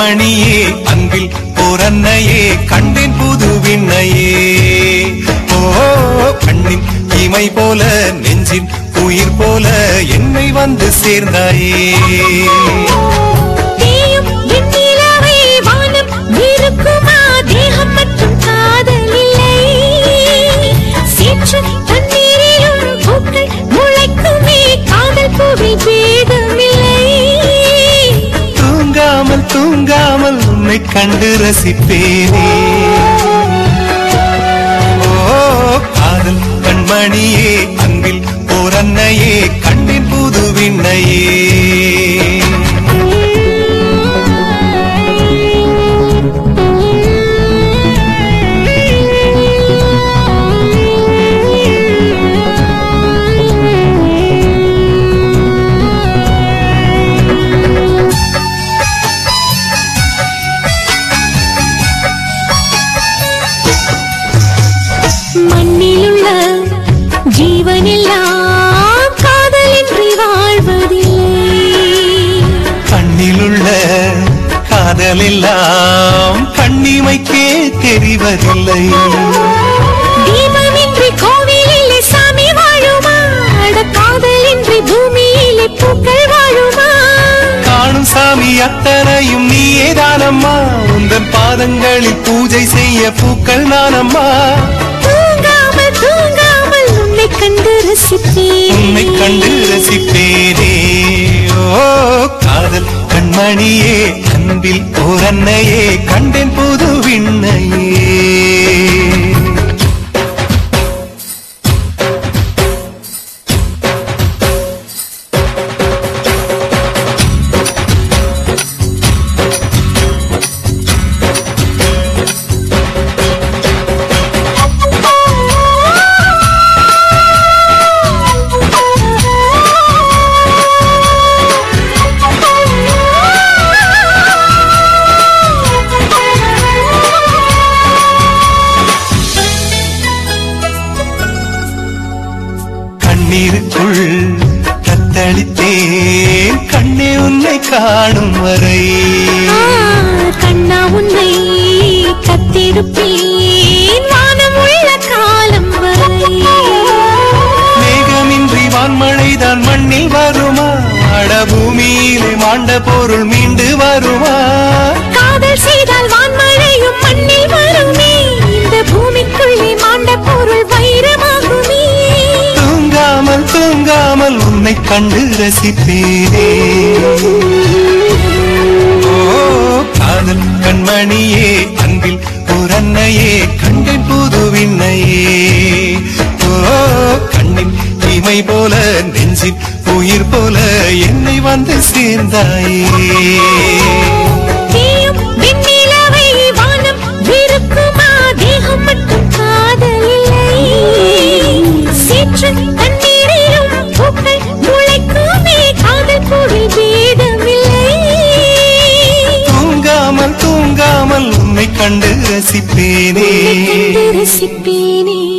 கண்மணியே அன்பில் ஓரன்னையே கண்டேன் புது விண்ணையே ஓ கண்ணின் இமை போல நெஞ்சின் உயிர் போல என்னை வந்து சேர்ந்தாயே தேயும் வெண்ணிலவை வானம் இருக்குமா தேகம் மற்றும் காதல் இல்லை சேற்று தண்ணீரிலும் பூக்கள் முளைக்குமே காதல் பூவில் பேதமில்லை தூங்காமல் தூங்காமல் உன்னை கண்டு ரசிப்பேனே ஓ காதல் கண்மணியே அன்பில் ஓரன்னையே கண்டின் புது விண்ணையே மண்ணிலுள்ள ஜீவனெல்லாம் காதலின்றி வாழ்வதில்லை கண்ணிலுள்ள காதலெல்லாம் கண்ணிமைக்கே தெரிவதில்லை தீபமின்றி கோவிலிலே சாமி வாழுமா அட காதலின்றி பூமியிலே பூக்கள் வாழுமா காணும் சாமி அத்தனையும் நீயே தானம்மா உந்தன் பாதங்களில் பூஜை செய்ய பூக்கள் நானம்மா தூங்காமல் தூங்காமல் உன்னை கண்டு ரசிப்பேன் உன்னை கண்டு ரசிப்பேனே ஓ காதல் கண்மணியே அன்பில் ஓரன்னையே கண்டேன் புது விண்ணையே கண்ணீருக்குள் தத்தளித்தேன் கண்ணே உன்னை காணும் வரை ஆ, கண்ணா உன்னை கத்திருப்பேன் வானம் உள்ள காலம் வரை மேகமின்றி வான்மழைதான் மண்ணில் வருமா அட பூமியிலே மாண்ட பொருள் மீண்டு வருமா காதல் செய்தால் வான்மழையும் மண்ணில் வருமே இந்த பூமிக்குள்ளே மாண்ட பொருள் வைரமாகுமே தூங்காமல் தூங்காமல் உன்னை கண்டு ரசிப்பேனே ஓ காதல் கண்மணியே அன்பில் ஓரன்னையே கண்டேன் புது விண்ணையே ஓ கண்ணின் இமை போல நெஞ்சின் உயிர் போல என்னை வந்து சேர்ந்தாயே தீயும் வெண்ணிலவை வானம் இருக்குமா தேகம் மட்டும் காதல் இல்லை சேற்று தண்ணீரிலும் பூக்கள் முளைக்குமே காதல் பூவில் பேதமில்லை தூங்காமல் தூங்காமல் உன்னை கண்டு ரசிப்பேனே கண்டு ரசிப்பேனே